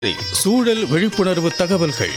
சூழல் விழிப்புணர்வு தகவல்கள்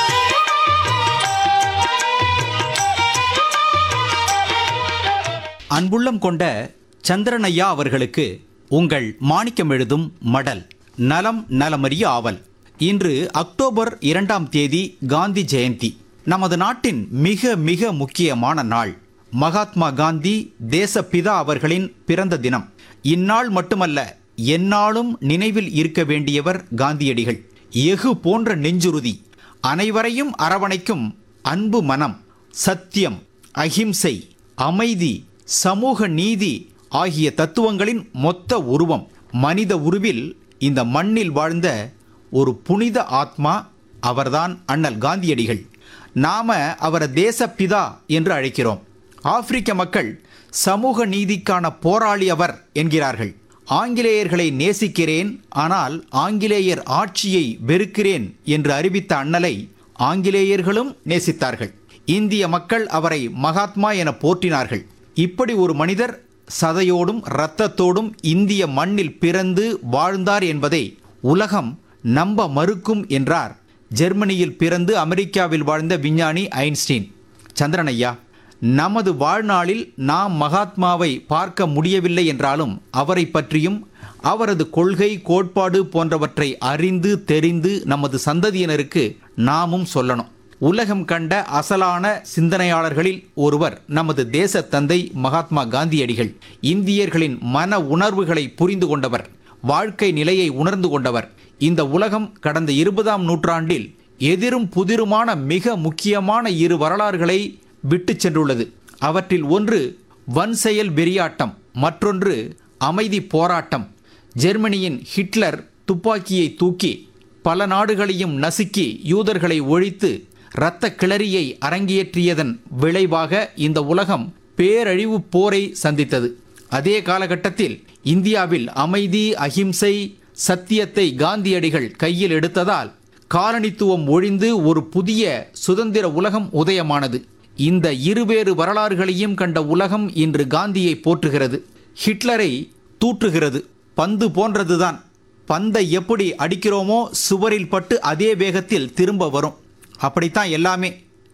அன்புள்ளம் கொண்ட சந்திரனையா அவர்களுக்கு உங்கள் மாணிக்கம் எழுதும் மடல் நலம் நலமறிய ஆவல் இன்று அக்டோபர் இரண்டாம் தேதி காந்தி ஜெயந்தி நமது நாட்டின் மிக மிக முக்கியமான நாள் மகாத்மா காந்தி தேசப்பிதா அவர்களின் பிறந்த தினம் இந்நாள் மட்டுமல்ல எந்நாளும் நினைவில் இருக்க வேண்டியவர் காந்தியடிகள் எஃகு போன்ற நெஞ்சுறுதி அனைவரையும் அரவணைக்கும் அன்பு மனம் சத்தியம் அகிம்சை அமைதி சமூக நீதி ஆகிய தத்துவங்களின் மொத்த உருவம் மனித உருவில் இந்த மண்ணில் வாழ்ந்த ஒரு புனித ஆத்மா அவர்தான் அண்ணல் காந்தியடிகள் நாம அவரை தேசப்பிதா என்று அழைக்கிறோம் ஆப்பிரிக்க மக்கள் சமூக நீதிக்கான போராளி அவர் என்கிறார்கள் ஆங்கிலேயர்களை நேசிக்கிறேன் ஆனால் ஆங்கிலேயர் ஆட்சியை வெறுக்கிறேன் என்று அறிவித்த அண்ணலை ஆங்கிலேயர்களும் நேசித்தார்கள் இந்திய மக்கள் அவரை மகாத்மா என போற்றினார்கள் இப்படி ஒரு மனிதர் சதையோடும் இரத்தத்தோடும் இந்திய மண்ணில் பிறந்து வாழ்ந்தார் என்பதை உலகம் நம்ப மறுக்கும் என்றார் ஜெர்மனியில் பிறந்து அமெரிக்காவில் வாழ்ந்த விஞ்ஞானி ஐன்ஸ்டீன் சந்திரனையா நமது வாழ்நாளில் நாம் மகாத்மாவை பார்க்க முடியவில்லை என்றாலும் அவரை பற்றியும் அவரது கொள்கை கோட்பாடு போன்றவற்றை அறிந்து தெரிந்து நமது சந்ததியினருக்கு நாமும் சொல்லணும் உலகம் கண்ட அசலான சிந்தனையாளர்களில் ஒருவர் நமது தேச தந்தை மகாத்மா காந்தியடிகள் இந்தியர்களின் மன உணர்வுகளை புரிந்து கொண்டவர் வாழ்க்கை நிலையை உணர்ந்து கொண்டவர் இந்த உலகம் கடந்த இருபதாம் நூற்றாண்டில் எதிரும் புதிருமான மிக முக்கியமான இரு வரலாறுகளை விட்டு சென்றுள்ளது அவற்றில் ஒன்று வன் செயல் வெறியாட்டம் மற்றொன்று அமைதி போராட்டம் ஜெர்மனியின் ஹிட்லர் துப்பாக்கியை தூக்கி பல நாடுகளையும் நசுக்கி யூதர்களை ஒழித்து இரத்த கிளறியை அரங்கேற்றியதன் விளைவாக இந்த உலகம் பேரழிவு போரை சந்தித்தது அதே காலகட்டத்தில் இந்தியாவில் அமைதி அகிம்சை சத்தியத்தை காந்தியடிகள் கையில் எடுத்ததால் காலனித்துவம் ஒழிந்து ஒரு புதிய சுதந்திர உலகம் உதயமானது இந்த இருவேறு வரலாறுகளையும் கண்ட உலகம் இன்று காந்தியை போற்றுகிறது ஹிட்லரை தூற்றுகிறது பந்து போன்றதுதான் பந்தை எப்படி அடிக்கிறோமோ சுவரில் பட்டு அதே வேகத்தில் திரும்ப வரும் அப்படித்தான் எல்லாமே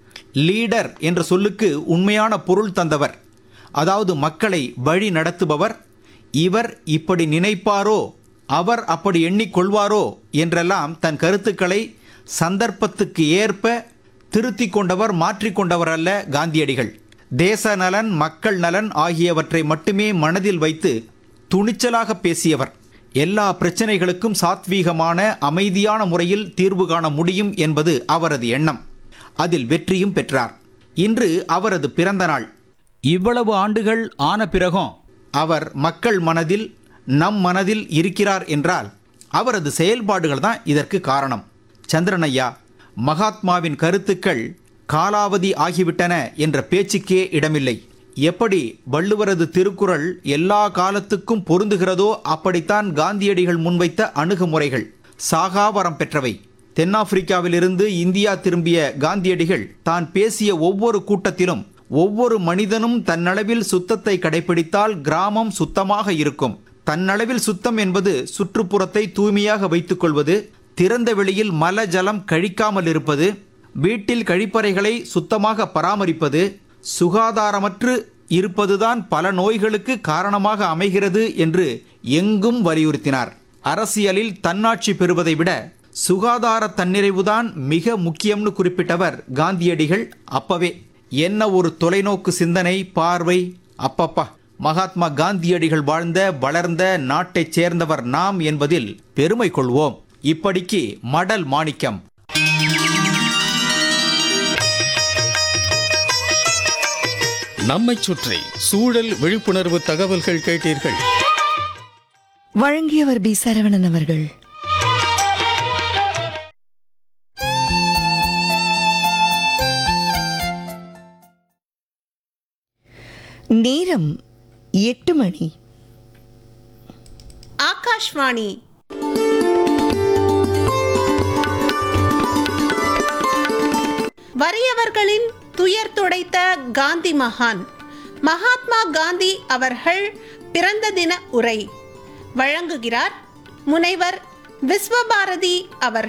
லீடர் என்ற சொல்லுக்கு உண்மையான பொருள் தந்தவர் அதாவது மக்களை வழி நடத்துபவர் இவர் இப்படி நினைப்பாரோ அவர் அப்படி எண்ணிக்கொள்வாரோ என்றெல்லாம் தன் கருத்துக்களை சந்தர்ப்பத்துக்கு ஏற்ப திருத்திக் கொண்டவர் மாற்றிக்கொண்டவர் அல்ல காந்தியடிகள் தேச நலன் மக்கள் நலன் ஆகியவற்றை மட்டுமே மனதில் வைத்து துணிச்சலாக பேசியவர் எல்லா பிரச்சனைகளுக்கும் சாத்வீகமான அமைதியான முறையில் தீர்வு காண முடியும் என்பது அவரது எண்ணம் அதில் வெற்றியும் பெற்றார் இன்று அவரது பிறந்த நாள் இவ்வளவு ஆண்டுகள் ஆன பிறகும் அவர் மக்கள் மனதில் நம் மனதில் இருக்கிறார் என்றால் அவரது செயல்பாடுகள் தான் இதற்கு காரணம் சந்திரனையா மகாத்மாவின் கருத்துக்கள் காலாவதி ஆகிவிட்டன என்ற பேச்சுக்கே இடமில்லை எப்படி வள்ளுவரது திருக்குறள் எல்லா காலத்துக்கும் பொருந்துகிறதோ அப்படித்தான் காந்தியடிகள் முன்வைத்த அணுகுமுறைகள் சாகாவரம் பெற்றவை தென்னாப்பிரிக்காவிலிருந்து இந்தியா திரும்பிய காந்தியடிகள் தான் பேசிய ஒவ்வொரு கூட்டத்திலும் ஒவ்வொரு மனிதனும் தன்னளவில் சுத்தத்தை கடைபிடித்தால் கிராமம் சுத்தமாக இருக்கும் தன்னளவில் சுத்தம் என்பது சுற்றுப்புறத்தை தூய்மையாக வைத்துக்கொள்வது திறந்த வெளியில் மல ஜலம் கழிக்காமல் இருப்பது வீட்டில் கழிப்பறைகளை சுத்தமாக பராமரிப்பது சுகாதாரமற்று இருப்பதுதான் பல நோய்களுக்கு காரணமாக அமைகிறது என்று எங்கும் வலியுறுத்தினார் அரசியலில் தன்னாட்சி பெறுவதை விட சுகாதார தன்னிறைவுதான் மிக முக்கியம்னு குறிப்பிட்டவர் காந்தியடிகள் அப்பவே என்ன ஒரு தொலைநோக்கு சிந்தனை பார்வை அப்பப்பா மகாத்மா காந்தியடிகள் வாழ்ந்த வளர்ந்த நாட்டைச் சேர்ந்தவர் நாம் என்பதில் பெருமை கொள்வோம் இப்படிக்கு மடல் மாணிக்கம் நம்மைச் சுற்றி சூழல் விழிப்புணர்வு தகவல்கள் கேட்டீர்கள் வழங்கியவர் பி சரவணன் அவர்கள் நேரம் எட்டு மணி ஆகாஷ்வாணி வறியவர்களின் துயர் துடைத்த காந்தி மகான் மகாத்மா காந்தி அவர்கள் பிறந்த தின உரை வழங்குகிறார் முனைவர் விஸ்வபாரதி அவர்கள்